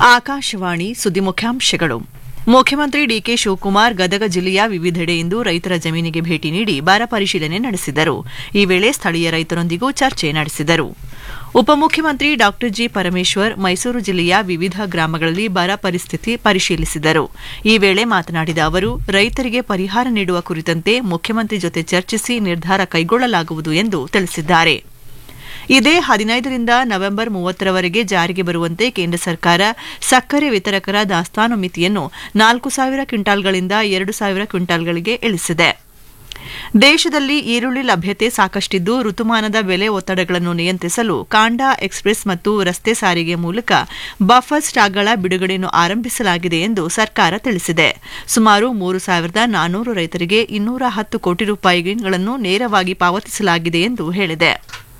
ಆಕಾಶವಾಣಿ ಸುದ್ದಿ ಮುಖ್ಯಾಂಶಗಳು ಮುಖ್ಯಮಂತ್ರಿ ಡಿಕೆ ಶಿವಕುಮಾರ್ ಗದಗ ಜಿಲ್ಲೆಯ ವಿವಿಧೆಡೆ ಇಂದು ರೈತರ ಜಮೀನಿಗೆ ಭೇಟಿ ನೀಡಿ ಬರ ಪರಿಶೀಲನೆ ನಡೆಸಿದರು ಈ ವೇಳೆ ಸ್ಥಳೀಯ ರೈತರೊಂದಿಗೂ ಚರ್ಚೆ ನಡೆಸಿದರು ಉಪಮುಖ್ಯಮಂತ್ರಿ ಡಾ ಜಿ ಪರಮೇಶ್ವರ್ ಮೈಸೂರು ಜಿಲ್ಲೆಯ ವಿವಿಧ ಗ್ರಾಮಗಳಲ್ಲಿ ಬರ ಪರಿಸ್ಥಿತಿ ಪರಿಶೀಲಿಸಿದರು ಈ ವೇಳೆ ಮಾತನಾಡಿದ ಅವರು ರೈತರಿಗೆ ಪರಿಹಾರ ನೀಡುವ ಕುರಿತಂತೆ ಮುಖ್ಯಮಂತ್ರಿ ಜೊತೆ ಚರ್ಚಿಸಿ ನಿರ್ಧಾರ ಕೈಗೊಳ್ಳಲಾಗುವುದು ಎಂದು ತಿಳಿಸಿದ್ದಾರೆ ಇದೇ ಹದಿನೈದರಿಂದ ನವೆಂಬರ್ ಮೂವತ್ತರವರೆಗೆ ಜಾರಿಗೆ ಬರುವಂತೆ ಕೇಂದ್ರ ಸರ್ಕಾರ ಸಕ್ಕರೆ ವಿತರಕರ ದಾಸ್ತಾನು ಮಿತಿಯನ್ನು ನಾಲ್ಕು ಸಾವಿರ ಕ್ವಿಂಟಾಲ್ಗಳಿಂದ ಎರಡು ಸಾವಿರ ಕ್ವಿಂಟಾಲ್ಗಳಿಗೆ ಇಳಿಸಿದೆ ದೇಶದಲ್ಲಿ ಈರುಳ್ಳಿ ಲಭ್ಯತೆ ಸಾಕಷ್ಟಿದ್ದು ಋತುಮಾನದ ಬೆಲೆ ಒತ್ತಡಗಳನ್ನು ನಿಯಂತ್ರಿಸಲು ಕಾಂಡಾ ಎಕ್ಸ್ಪ್ರೆಸ್ ಮತ್ತು ರಸ್ತೆ ಸಾರಿಗೆ ಮೂಲಕ ಬಫರ್ ಸ್ಟಾಕ್ಗಳ ಬಿಡುಗಡೆಯನ್ನು ಆರಂಭಿಸಲಾಗಿದೆ ಎಂದು ಸರ್ಕಾರ ತಿಳಿಸಿದೆ ಸುಮಾರು ಮೂರು ಸಾವಿರದ ನಾನ್ನೂರು ರೈತರಿಗೆ ಇನ್ನೂರ ಹತ್ತು ಕೋಟಿ ರೂಪಾಯಿಗಳನ್ನು ನೇರವಾಗಿ ಪಾವತಿಸಲಾಗಿದೆ ಎಂದು ಹೇಳಿದೆ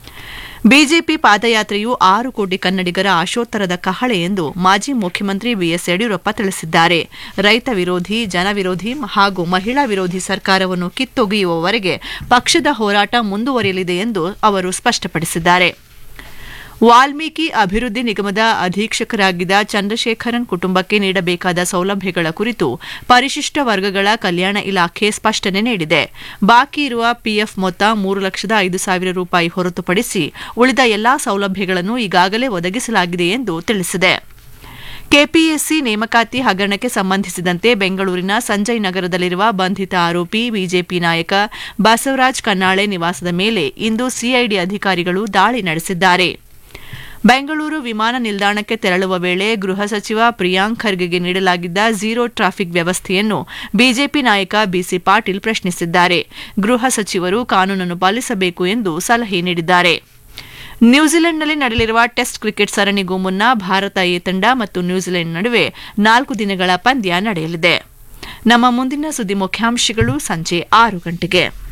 ಬಿಜೆಪಿ ಪಾದಯಾತ್ರೆಯು ಆರು ಕೋಟಿ ಕನ್ನಡಿಗರ ಆಶೋತ್ತರದ ಕಹಳೆ ಎಂದು ಮಾಜಿ ಮುಖ್ಯಮಂತ್ರಿ ಬಿಎಸ್ ಯಡಿಯೂರಪ್ಪ ತಿಳಿಸಿದ್ದಾರೆ ರೈತ ವಿರೋಧಿ ಜನವಿರೋಧಿ ಹಾಗೂ ಮಹಿಳಾ ವಿರೋಧಿ ಸರ್ಕಾರವನ್ನು ಕಿತ್ತೊಗೆಯುವವರೆಗೆ ಪಕ್ಷದ ಹೋರಾಟ ಮುಂದುವರಿಯಲಿದೆ ಎಂದು ಅವರು ಸ್ಪಷ್ಟಪಡಿಸಿದ್ದಾರೆ ವಾಲ್ಮೀಕಿ ಅಭಿವೃದ್ಧಿ ನಿಗಮದ ಅಧೀಕ್ಷಕರಾಗಿದ್ದ ಚಂದ್ರಶೇಖರನ್ ಕುಟುಂಬಕ್ಕೆ ನೀಡಬೇಕಾದ ಸೌಲಭ್ಯಗಳ ಕುರಿತು ಪರಿಶಿಷ್ಟ ವರ್ಗಗಳ ಕಲ್ಯಾಣ ಇಲಾಖೆ ಸ್ಪಷ್ಟನೆ ನೀಡಿದೆ ಬಾಕಿ ಇರುವ ಪಿಎಫ್ ಮೊತ್ತ ಮೂರು ಲಕ್ಷದ ಐದು ಸಾವಿರ ರೂಪಾಯಿ ಹೊರತುಪಡಿಸಿ ಉಳಿದ ಎಲ್ಲಾ ಸೌಲಭ್ಯಗಳನ್ನು ಈಗಾಗಲೇ ಒದಗಿಸಲಾಗಿದೆ ಎಂದು ತಿಳಿಸಿದೆ ಕೆಪಿಎಸ್ಸಿ ನೇಮಕಾತಿ ಹಗರಣಕ್ಕೆ ಸಂಬಂಧಿಸಿದಂತೆ ಬೆಂಗಳೂರಿನ ಸಂಜಯ್ ನಗರದಲ್ಲಿರುವ ಬಂಧಿತ ಆರೋಪಿ ಬಿಜೆಪಿ ನಾಯಕ ಬಸವರಾಜ್ ಕನ್ನಾಳೆ ನಿವಾಸದ ಮೇಲೆ ಇಂದು ಸಿಐಡಿ ಅಧಿಕಾರಿಗಳು ದಾಳಿ ನಡೆಸಿದ್ದಾರೆ ಬೆಂಗಳೂರು ವಿಮಾನ ನಿಲ್ದಾಣಕ್ಕೆ ತೆರಳುವ ವೇಳೆ ಗೃಹ ಸಚಿವ ಪ್ರಿಯಾಂಕ್ ಖರ್ಗೆಗೆ ನೀಡಲಾಗಿದ್ದ ಝೀರೋ ಟ್ರಾಫಿಕ್ ವ್ಯವಸ್ಥೆಯನ್ನು ಬಿಜೆಪಿ ನಾಯಕ ಬಿಸಿ ಪಾಟೀಲ್ ಪ್ರಶ್ನಿಸಿದ್ದಾರೆ ಗೃಹ ಸಚಿವರು ಕಾನೂನನ್ನು ಪಾಲಿಸಬೇಕು ಎಂದು ಸಲಹೆ ನೀಡಿದ್ದಾರೆ ನ್ಯೂಜಿಲೆಂಡ್ನಲ್ಲಿ ನಡೆಯಲಿರುವ ಟೆಸ್ಟ್ ಕ್ರಿಕೆಟ್ ಸರಣಿಗೂ ಮುನ್ನ ಭಾರತ ಎ ತಂಡ ಮತ್ತು ನ್ಯೂಜಿಲೆಂಡ್ ನಡುವೆ ನಾಲ್ಕು ದಿನಗಳ ಪಂದ್ಯ ನಡೆಯಲಿದೆ ನಮ್ಮ ಮುಂದಿನ ಸುದ್ದಿ ಮುಖ್ಯಾಂಶಗಳು ಸಂಜೆ ಆರು ಗಂಟೆಗೆ